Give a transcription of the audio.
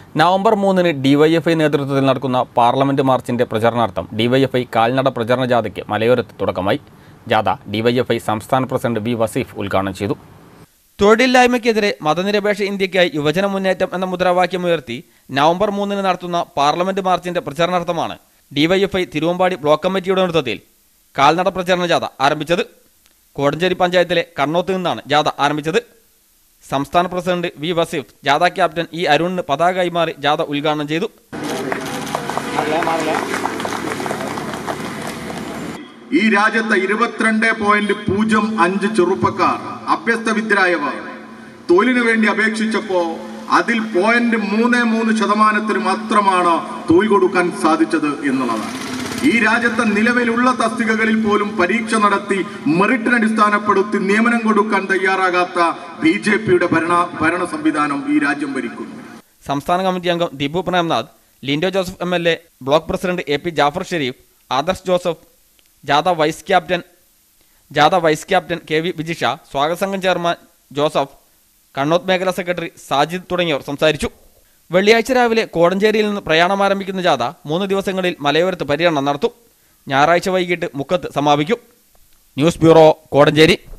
November മൂന്നിന് DYFI നേതൃത്വത്തിൽ നടക്കുന്ന പാർലമെന്റ് മാർച്ചിന്റെ പ്രചരണാർത്ഥം ഡിവൈഎഫ്ഐ കാൽനട പ്രചരണ ജാഥയ്ക്ക് മലയോരത്ത് തുടക്കമായി ജാഥ ഡിവൈഎഫ്ഐ സംസ്ഥാന പ്രസിഡന്റ് ബി വസീഫ് ഉദ്ഘാടനം ചെയ്തു തൊഴിലില്ലായ്മയ്ക്കെതിരെ മതനിരപേക്ഷ ഇന്ത്യക്കായി യുവജന മുന്നേറ്റം എന്ന മുദ്രാവാക്യമുയർത്തി നവംബർ മൂന്നിന് നടത്തുന്ന പാർലമെന്റ് മാർച്ചിന്റെ പ്രചരണാർത്ഥമാണ് ഡിവൈഎഫ്ഐ തിരുവമ്പാടി ബ്ലോക്ക് കമ്മിറ്റിയുടെ നേതൃത്വത്തിൽ കാൽനട പ്രചരണ ജാഥ ആരംഭിച്ചത് കോടഞ്ചേരി പഞ്ചായത്തിലെ കണ്ണോത്ത് നിന്നാണ് ജാഥ ആരംഭിച്ചത് സംസ്ഥാന പ്രസിഡന്റ് വി വസീഫ് ജാഥ ക്യാപ്റ്റൻ ഇ അരുണിന് പതാക കൈമാറി ജാഥ ഉദ്ഘാടനം ചെയ്തു ഈ രാജ്യത്തെ ഇരുപത്തിരണ്ട് പോയിന്റ് പൂജ്യം അഞ്ച് ചെറുപ്പക്കാർ അഭ്യസ്തവിദ്യരായവർ തൊഴിലിനു വേണ്ടി അപേക്ഷിച്ചപ്പോ അതിൽ പോയിന്റ് മൂന്ന് മൂന്ന് ശതമാനത്തിന് മാത്രമാണ് തൊഴിൽ കൊടുക്കാൻ സാധിച്ചത് എന്നുള്ളതാണ് ഈ രാജ്യത്തെ നിലവിലുള്ള തസ്തികകളിൽ പോലും പരീക്ഷ നടത്തി മെറിറ്റിന് അടിസ്ഥാനപ്പെടുത്തി നിയമനം കൊടുക്കാൻ തയ്യാറാകാത്ത ബി ജെ പിയുടെ ഭരണ ഭരണ സംവിധാനം ഈ രാജ്യം ഭരിക്കുന്നു സംസ്ഥാന കമ്മിറ്റി അംഗം Deepu Premnath Lindo Joseph M L A block president A P Jafar Sherif Adarsh Joseph ജാഥ വൈസ് ക്യാപ്റ്റൻ ജാഥ vice captain K V Vijisha സ്വാഗത സംഘം ചെയർമാൻ ജോസഫ് കണ്ണോത്ത് മേഖലാ സെക്രട്ടറി സാജിദ് തുടങ്ങിയവർ സംസാരിച്ചു വെള്ളിയാഴ്ച രാവിലെ കോടഞ്ചേരിയിൽ നിന്ന് പ്രയാണം ആരംഭിക്കുന്ന ജാഥ മൂന്ന് ദിവസങ്ങളിൽ മലയോരത്ത് പര്യടനം നടത്തും ഞായറാഴ്ച വൈകിട്ട് മുക്കത്ത് സമാപിക്കും ന്യൂസ് ബ്യൂറോ കോടഞ്ചേരി